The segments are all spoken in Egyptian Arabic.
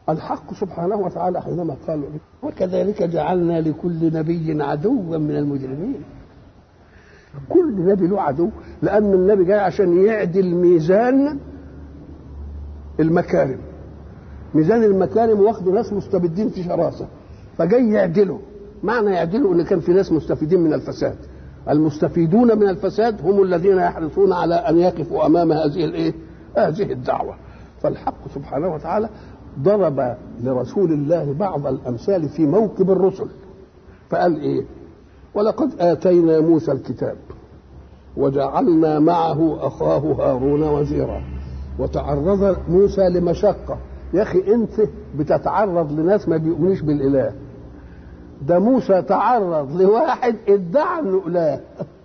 الحق سبحانه وتعالى حينما قال وكذلك جعلنا لكل نبي عدوا من المجرمين كل نبي له عدو لأن النبي جاي عشان يعدل ميزان المكارم ميزان المكارم واخده ناس مستبدين في شراسة فجاي يعدله معنى يعدله ان كان في ناس مستفيدين من الفساد المستفيدون من الفساد هم الذين يحرصون على ان يقفوا امام هذه الايه هذه الدعوه فالحق سبحانه وتعالى ضرب لرسول الله بعض الامثال في موكب الرسل فقال ايه ولقد اتينا موسى الكتاب وجعلنا معه اخاه هارون وزيرا وتعرض موسى لمشقه يا اخي انت بتتعرض لناس ما بيؤمنوش بالاله ده موسى تعرض لواحد ادعى انه اله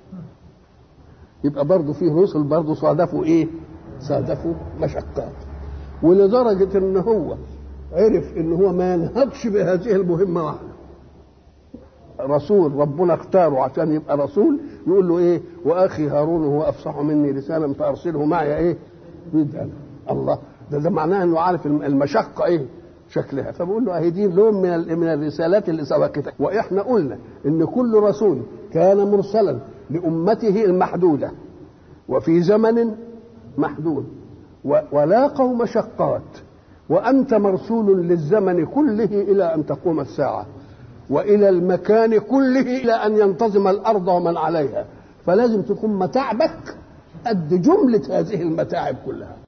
يبقى برضه فيه رسل برضه صادفوا ايه صادفوا مشقات ولدرجه ان هو عرف ان هو ما ينهضش بهذه المهمه وحده رسول ربنا اختاره عشان يبقى رسول يقول له ايه واخي هارون هو افصح مني لسانا فارسله معي ايه يدعنا الله ده ده معناه انه عارف المشقه ايه شكلها فبقول له اهي دي لون من من الرسالات اللي سبقتك واحنا قلنا ان كل رسول كان مرسلا لامته المحدوده وفي زمن محدود ولاقوا مشقات وانت مرسول للزمن كله الى ان تقوم الساعه والى المكان كله الى ان ينتظم الارض ومن عليها فلازم تكون متاعبك قد جمله هذه المتاعب كلها